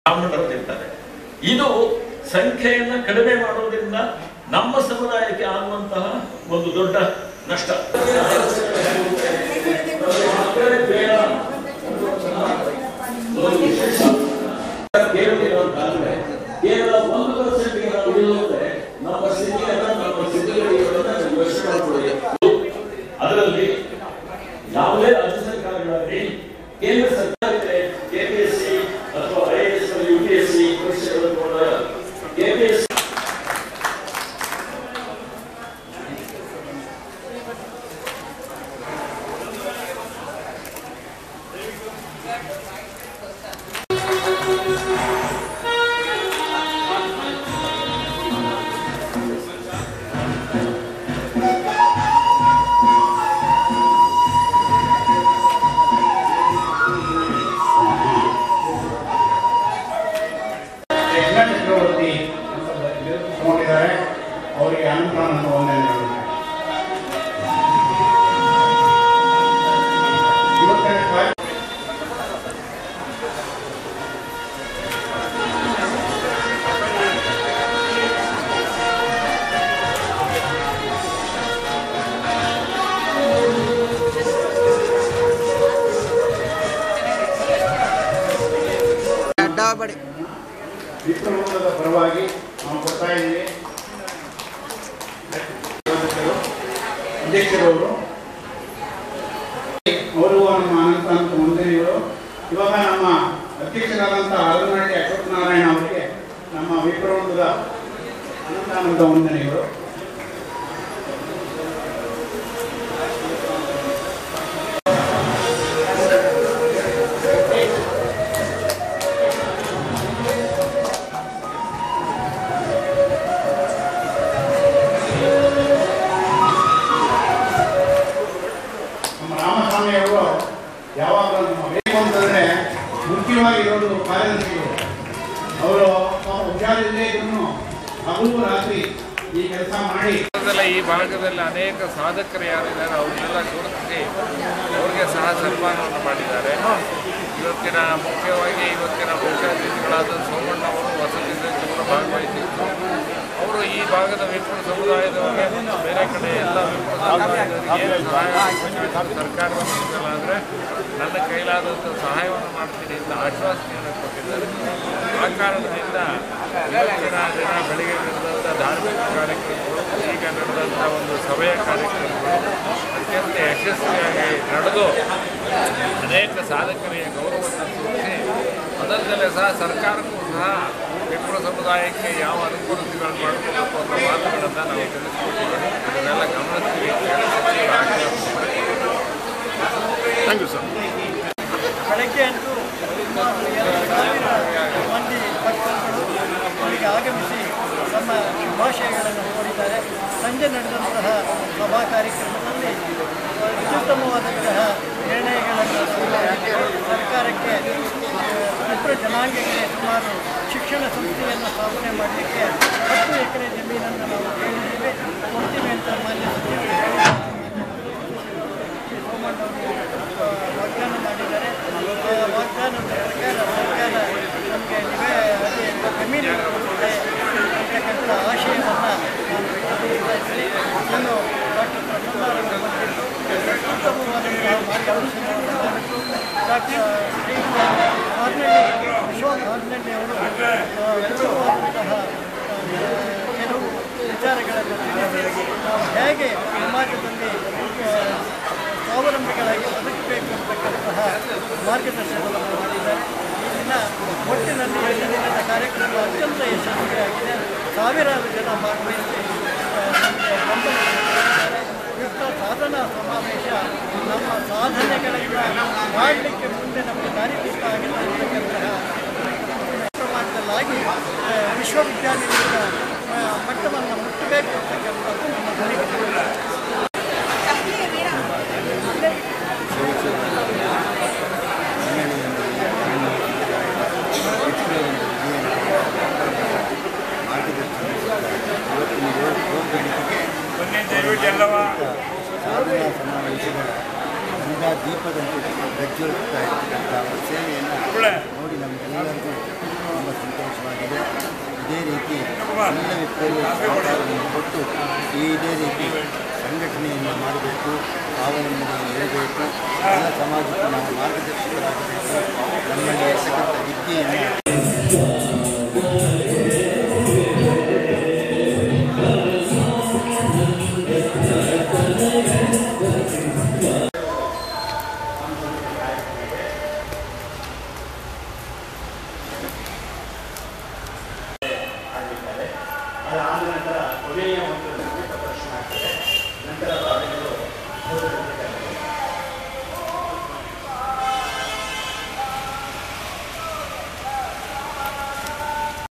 ಬ್ರಾಹ್ಮಣರಲ್ಲಿರ್ತಾರೆ ಇದು ಸಂಖ್ಯೆಯನ್ನ ಕಡಿಮೆ ಮಾಡೋದ್ರಿಂದ ನಮ್ಮ ಸಮುದಾಯಕ್ಕೆ ಆಗುವಂತಹ ಒಂದು ದೊಡ್ಡ ನಷ್ಟ ಬೇಡ. ಕೇಳುವುದಿರೋದಾದ್ರೆ ಕೇವಲ ಒಂದು ಪರ್ಸೆಂಟ್ಗೆ ನಾವು ಇಳಿದ್ರೆ ನಮ್ಮ ಸ್ಥಿತಿಯನ್ನ ನಮ್ಮ ಸ್ಥಿತಿಗತಿಗಳನ್ನ ನಾವು ಯೋಚನೆ ಮಾಡ್ಕೊಳ್ಳಿ ಅದರಲ್ಲಿ ಯಾವುದೇ ರಾಜ್ಯ ಸರ್ಕಾರಗಳಲ್ಲಿ ಕೇಂದ್ರ ಸರ್ಕಾರಕ್ಕೆ ಕೆಪಿಎಸ್ಸಿ ಅಥವಾ I S U P S C ಪರೀಕ್ಷೆಗಳನ್ನು ನೋಡಿದಾಗ ಕೆಪಿಎಸ್ಸಿ ಯಜ್ಞ ಚಕ್ರವರ್ತಿ ತಗೊಂಡಿದ್ದಾರೆ ಅವರಿಗೆ ಅನುದಾನ ವಂದನೆಗಳು ಇವತ್ತಿನ ಕಾರ್ಯ ಅಡ್ಡಾಬಡಿ ವಿಪ್ರವೃಂದದ ಪರವಾಗಿ ನಾವು ಕೊಡ್ತಾ ಇದ್ದೀವಿ ಅಧ್ಯಕ್ಷರವರು ಅವರು ನಮ್ಮ ಅನಂತ ಅನಂತ ವಂದನೆಗಳು ಇವಾಗ ನಮ್ಮ ಅಧ್ಯಕ್ಷರಾದಂಥ ಆಲನಹಳ್ಳಿ ಅಶ್ವಥ್ ನಾರಾಯಣ ಅವರಿಗೆ ನಮ್ಮ ವಿಪ್ರವೃಂದದ ಅನಂತ ಅನಂತ ವಂದನೆಗಳು ನಮ್ಮ ರಾಮಸ್ವಾಮಿ ಅವರು ಯಾವಾಗಲೂ ನಮ್ಮ ಬೇಕು ಅಂತಂದ್ರೆ ಮುಖ್ಯವಾಗಿ ಇರೋದು ಕಾರ್ಯದರ್ಶಿಗಳು ಅವರು ಹುಷಾರಿಲ್ಲದೆ ಇದ್ರು ಹಗಲು ರಾತ್ರಿ ಈ ಕೆಲಸ ಮಾಡಿ ಭಾರತದಲ್ಲ ಈ ಭಾಗದಲ್ಲಿ ಅನೇಕ ಸಾಧಕರು ಯಾರಿದ್ದಾರೆ ಅವ್ರನ್ನೆಲ್ಲ ಗುರುತಿಸಿ ಅವ್ರಿಗೆ ಸಹ ಸನ್ಮಾನವನ್ನು ಮಾಡಿದ್ದಾರೆ ಇವತ್ತಿನ ಮುಖ್ಯವಾಗಿ ಇವತ್ತಿನ ಮುಖ್ಯ ಅತಿಥಿಗಳಾದ ಸೋಮಣ್ಣ ಅವರು ವಸತಿ ಕೂಡ ಭಾಗವಹಿಸಿದ್ರು ಅವರು ಈ ಭಾಗದ ವಿಪ್ರ ಸಮುದಾಯದವರಿಗೆ ಮತ್ತು ಬೇರೆ ಕಡೆ ಎಲ್ಲ ವಿಪ್ರ ಸಮುದಾಯದವರಿಗೆ ಏನು ಸಹಾಯ ಮಾಡಬೇಕಾಗಿತ್ತು ಸರ್ಕಾರದ ಮೂಲಕಲಾದರೆ ನನ್ನ ಕೈಲಾದಂಥ ಸಹಾಯವನ್ನು ಮಾಡ್ತೀನಿ ಅಂತ ಆಶ್ವಾಸನೆಯನ್ನು ಕೊಟ್ಟಿದ್ದಾರೆ ಆ ಕಾರಣದಿಂದ ಇವತ್ತಿನ ದಿನ ಬೆಳಿಗ್ಗೆ ನಡೆದಂಥ ಧಾರ್ಮಿಕ ಕಾರ್ಯಕ್ರಮಗಳು ಈಗ ನಡೆದಂಥ ಒಂದು ಸಭೆಯ ಕಾರ್ಯಕ್ರಮಗಳು ಅತ್ಯಂತ ಯಶಸ್ವಿಯಾಗಿ ನಡೆದು ಅನೇಕ ಸಾಧಕರಿಗೆ ಗೌರವವನ್ನು ಸೂಚಿಸಿ ಅದಲ್ಲದೆ ಸಹ ಸರ್ಕಾರಕ್ಕೂ ಸಹ ವಿಪ್ರ ಸಮುದಾಯಕ್ಕೆ ಯಾವ ಅನುಕೂಲತೆಗಳು ಮಾಡಿಕೊಡಬೇಕು ಅನ್ನೋ ಮಾತುಗಳನ್ನು ನಾವು ತಿಳಿಸ್ಕೊಟ್ಟಿದ್ದೇವೆ ಇದನ್ನೆಲ್ಲ ಗಮನಿಸ್ತೀವಿ ಅಂತ ಹೇಳಿ ಸಚಿವರು ಆಗ್ರಹ ಮಾಡಿದ್ದಾರೆ. ಥ್ಯಾಂಕ್ ಯು ಸರ್ ಬೆಳಗ್ಗೆ ಅಂತೂ ಸುಮಾರು ಎರಡು ಸಾವಿರ ಮಂದಿ ಭಕ್ತರುಗಳು ಇಲ್ಲಿಗೆ ಆಗಮಿಸಿ ತಮ್ಮ ಶುಭಾಶಯಗಳನ್ನು ಕೋರಿದ್ದಾರೆ ಸಂಜೆ ನಡೆದಂತಹ ಸಭಾ ಕಾರ್ಯಕ್ರಮದಲ್ಲಿ ಅತ್ಯುತ್ತಮವಾದಂತಹ ನಿರ್ಣಯಗಳನ್ನು ತೆಗೆದುಕೊಂಡಿದ್ದಾರೆ. ಸರ್ಕಾರಕ್ಕೆ ವಿಪ್ರ ಜನಾಂಗಕ್ಕೆ ಸುಮಾರು ಶಿಕ್ಷಣ ಸಂಸ್ಥೆಯನ್ನು ಸ್ಥಾಪನೆ ಮಾಡಲಿಕ್ಕೆ ಹತ್ತು ಎಕರೆ ಜಮೀನನ್ನು ನಾವು ಕೇಳಿದ್ದೇವೆ ಕೊಡ್ತೀವಿ ಅಂತ ಮಾನ್ಯ ಸಚಿವರು ಹೇಳಿದ್ದಾರೆ ಶ್ರೀ ಸೋಮಣ್ಣ ಅವರು ವಾಗ್ದಾನ ಮಾಡಿದ್ದಾರೆ ಆ ವಾಗ್ದಾನದ ಪ್ರಕಾರ ಸರ್ಕಾರ ನಮಗೆ ನಿವೇ ಅದೇ ಜಮೀನು ಕೊಡುತ್ತೆ ಅಂತಕ್ಕಂಥ ಆಶಯವನ್ನು ನಾನು ವ್ಯಕ್ತಪಡಿಸ್ತಾ ಇದ್ದೀನಿ ನಾನು ಡಾಕ್ಟರ್ ಪ್ರಸನ್ನರವರು ಬಂದಿದ್ದು ಉತ್ತಮವಾದಂತಹ ಮಾರ್ಗದರ್ಶನವನ್ನು ಮಾಡಿದ್ದು ಡಾಕ್ಟರ್ ಶ್ರೀ ಹಾರ್ನಳ್ಳಿ ಅಶೋಕ್ ಹಾರ್ನಳ್ಳಿ ಅವರು ಆ, ಉತ್ತಮವಾದಂತಹ ಆ, ಕೆಲವು ವಿಚಾರಗಳನ್ನು ತಿಳಿಸಿ ನಾವು ಹೇಗೆ ಸಮಾಜದಲ್ಲಿ ಆ, ಸ್ವಾವಲಂಬಿಗಳಾಗಿ ಬದುಕಬೇಕು ಅಂತಕ್ಕಂತಹ ಮಾರ್ಗದರ್ಶನವನ್ನು ಮಾಡಿದ್ದಾರೆ ಈ ದಿನ ಒಟ್ಟಿನಲ್ಲಿ ಎರಡು ದಿನದ ಕಾರ್ಯಕ್ರಮ ಅತ್ಯಂತ ಯಶಸ್ವಿಯಾಗಿದೆ ಸಾವಿರಾರು ಜನ ಭಾಗವಹಿಸಿ ಆ, ನಮಗೆ ಬೆಂಬಲ ನೀಡಿದ್ದಾರೆ. ಯುಕ್ತ ಸಾಧನಾ ಸಮಾವೇಶ ನಮ್ಮ ಸಾಧನೆಗಳನ್ನು ಮಾಡಲಿಕ್ಕೆ ಮುಂದೆ ನಮಗೆ ದಾರಿದೀಪ ಆಗಿದೆ ಅಂತಕ್ಕಂತಹ ಪ್ರಮಾಣದಲ್ಲಾಗಿ ಆ, ವಿಶ್ವವಿದ್ಯಾನಿಲಯದ ಆ, ಮಟ್ಟವನ್ನು ಮುಟ್ಟಬೇಕು ಅಂತಕ್ಕಂಥದ್ದು ನಮ್ಮ ಗುರಿ ಸಾಧನಾ ಸಮಾವೇಶಗಳ ಗಂಗಾ ದೀಪದಂತೆ ಪ್ರಜ್ವಲಿಸ್ತಾ ಇರ್ತಕ್ಕಂಥ ಅವ್ರ ಸೇವೆಯನ್ನು ನೋಡಿ ನಮಗೆಲ್ಲರಿಗೂ ಒಂದು ಇದೇ ರೀತಿ ಎಲ್ಲ ವಿಪ್ರರು ಸಹಕಾರವನ್ನು ಕೊಟ್ಟು ಇದೇ ರೀತಿ ಸಂಘಟನೆಯನ್ನು ಮಾಡಬೇಕು ಸ್ವಾವಲಂಬನೆಯನ್ನು ಇರಬೇಕು ಎಲ್ಲ ಸಮಾಜಕ್ಕೆ ನಾವು ಮಾರ್ಗದರ್ಶಕರಾಗಬೇಕು ನಮ್ಮಲ್ಲಿ ಇರ್ತಕ್ಕಂಥ ವಿದ್ಯೆಯನ್ನು ಆಗಲಿದ್ದಾರೆ ಅದಾದ ನಂತರ ಕೊನೆಯ ಒಂದು ನೃತ್ಯ ಪ್ರದರ್ಶನ ಆಗ್ತದೆ ನಂತರ ತಾವೆಲ್ಲರೂ